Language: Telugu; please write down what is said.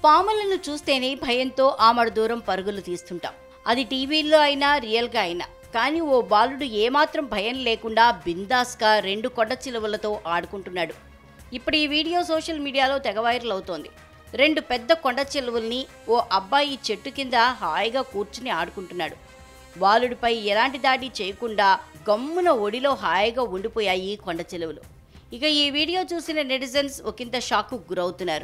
పాములను చూస్తేనే భయంతో ఆమడ దూరం పరుగులు తీస్తుంటాం అది టీవీలో అయినా రియల్గా అయినా కానీ ఓ బాలుడు ఏమాత్రం భయం లేకుండా బిందాస్గా రెండు కొండ చిలువలతో ఆడుకుంటున్నాడు ఇప్పుడు ఈ వీడియో సోషల్ మీడియాలో తెగ వైరల్ అవుతోంది రెండు పెద్ద కొండ చిలువల్ని ఓ అబ్బాయి చెట్టు కింద హాయిగా కూర్చుని ఆడుకుంటున్నాడు బాలుడిపై ఎలాంటి దాడి చేయకుండా గమ్మున ఒడిలో హాయిగా ఉండిపోయాయి కొండ చిలువలు ఇక ఈ వీడియో చూసిన నెటిజన్స్ ఒకంత షాక్కు గురవుతున్నారు